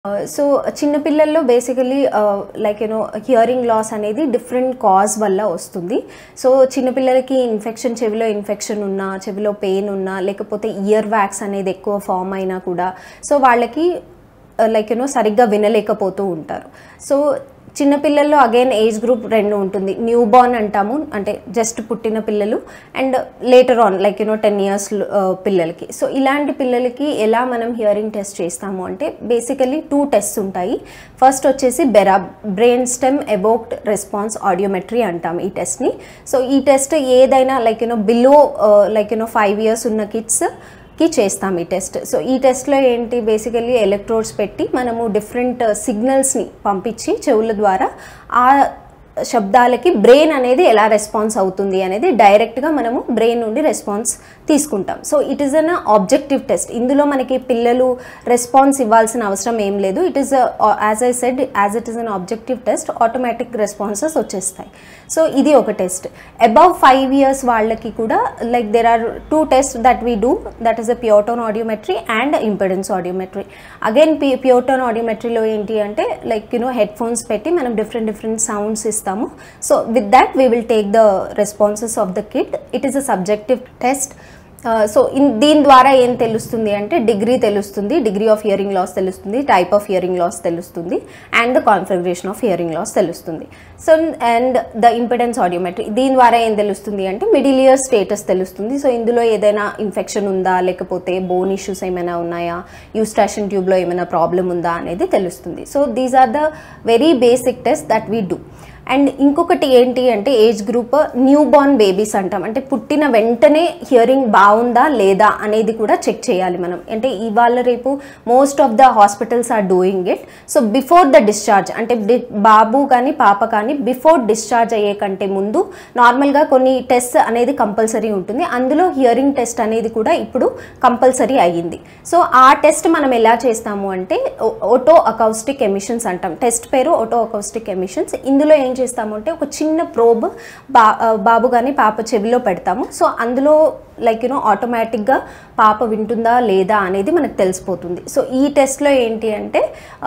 so చిన్నపిల్లల్లో basically like you know hearing loss అనేది different cause వల్ల వస్తుంది సో చిన్నపిల్లలకి ఇన్ఫెక్షన్ చెవిలో ఇన్ఫెక్షన్ ఉన్నా చెవిలో పెయిన్ ఉన్నా లేకపోతే ఇయర్ వ్యాక్స్ అనేది ఎక్కువ ఫామ్ అయినా కూడా సో వాళ్ళకి లైక్ యూనో సరిగ్గా వినలేకపోతూ ఉంటారు సో చిన్నపిల్లల్లో అగైన్ ఏజ్ గ్రూప్ రెండు ఉంటుంది న్యూ బార్న్ అంటాము అంటే జస్ట్ పుట్టిన పిల్లలు and later on like you know ten years పిల్లలకి సో ఇలాంటి పిల్లలకి ఎలా మనం హియరింగ్ టెస్ట్ చేస్తాము అంటే బేసికలీ టూ టెస్ట్ ఉంటాయి ఫస్ట్ వచ్చేసి BERA brain stem evoked response audiometry అంటాం ఈ టెస్ట్ని సో ఈ టెస్ట్ ఏదైనా like you know below like you know five years ఉన్న కిడ్స్ కి చేస్తాం ఈ టెస్ట్ సో ఈ టెస్ట్లో ఏంటి బేసికల్లీ ఎలక్ట్రోడ్స్ పెట్టి మనము డిఫరెంట్ సిగ్నల్స్ని పంపించి చెవుల ద్వారా ఆ శబ్దాలకి బ్రెయిన్ అనేది ఎలా రెస్పాన్స్ అవుతుంది అనేది డైరెక్ట్గా మనము బ్రెయిన్ నుండి రెస్పాన్స్ తీసుకుంటాం so it is an objective test ఇందులో మనకి పిల్లలు రెస్పాన్స్ ఇవ్వాల్సిన అవసరం ఏం లేదు it is as I said as it is an objective test automatic responses వచ్చేస్తాయి సో ఇది ఒక టెస్ట్ అబవ్ ఫైవ్ ఇయర్స్ వాళ్ళకి కూడా like there are two test that we do that is a pure tone audiometry and impedance audiometry again P pure tone ఆడియోమెట్రీలో ఏంటి అంటే like you know headphones పెట్టి మనం డిఫరెంట్ డిఫరెంట్ సౌండ్స్ ఇస్తాము so with that we will take the responses of the kid it is a subjective test so in దీని ద్వారా ఏం తెలుస్తుంది అంటే డిగ్రీ తెలుస్తుంది డిగ్రీ ఆఫ్ హియరింగ్ లాస్ తెలుస్తుంది టైప్ ఆఫ్ హియరింగ్ లాస్ తెలుస్తుంది and the configuration of hearing loss తెలుస్తుంది so and the impedance audiometry దీని ద్వారా ఏం తెలుస్తుంది అంటే మిడిల్ ఇయర్ స్టేటస్ తెలుస్తుంది సో ఇందులో ఏదైనా ఇన్ఫెక్షన్ ఉందా లేకపోతే బోన్ ఇష్యూస్ ఏమైనా ఉన్నాయా యూస్టాషన్ ట్యూబ్లో ఏమైనా ప్రాబ్లం ఉందా అనేది తెలుస్తుంది so these are the very basic test that we do and ఇంకొకటి ఏంటి అంటే age group newborn babies అంటాం అంటే పుట్టిన వెంటనే హియరింగ్ బాగుందా లేదా అనేది కూడా చెక్ చేయాలి మనం అంటే ఇవాళ రేపు most of the hospitals are doing it so before the discharge అంటే బాబు కానీ పాప కానీ బిఫోర్ డిశ్చార్జ్ అయ్యే కంటే ముందు నార్మల్గా కొన్ని టెస్ట్ అనేది కంపల్సరీ ఉంటుంది అందులో హియరింగ్ టెస్ట్ అనేది కూడా ఇప్పుడు కంపల్సరీ అయ్యింది సో ఆ టెస్ట్ మనం ఎలా చేస్తాము అంటే ఓటో అకౌస్టిక్ ఎమిషన్స్ అంటాం టెస్ట్ పేరు ఓటో అకౌస్టిక్ ఎమిషన్స్ ఇందులో ఏం చేస్తాము అంటే ఒక చిన్న ప్రోబ్ బా బాబు కానీ పాప చెవిలో పెడతాము సో అందులో లైక్ యూనో ఆటోమేటిక్గా పాప వింటుందా లేదా అనేది మనకు తెలిసిపోతుంది సో ఈ టెస్ట్లో ఏంటి అంటే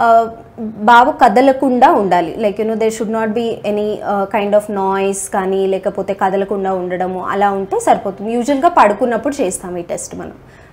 బాబు కదలకుండా ఉండాలి like you know they should not be any kind of noise కానీ లేకపోతే కదలకుండా ఉండడము అలా ఉంటే సరిపోతుంది యూజువల్గా పడుకున్నప్పుడు చేస్తాం ఈ టెస్ట్ మనం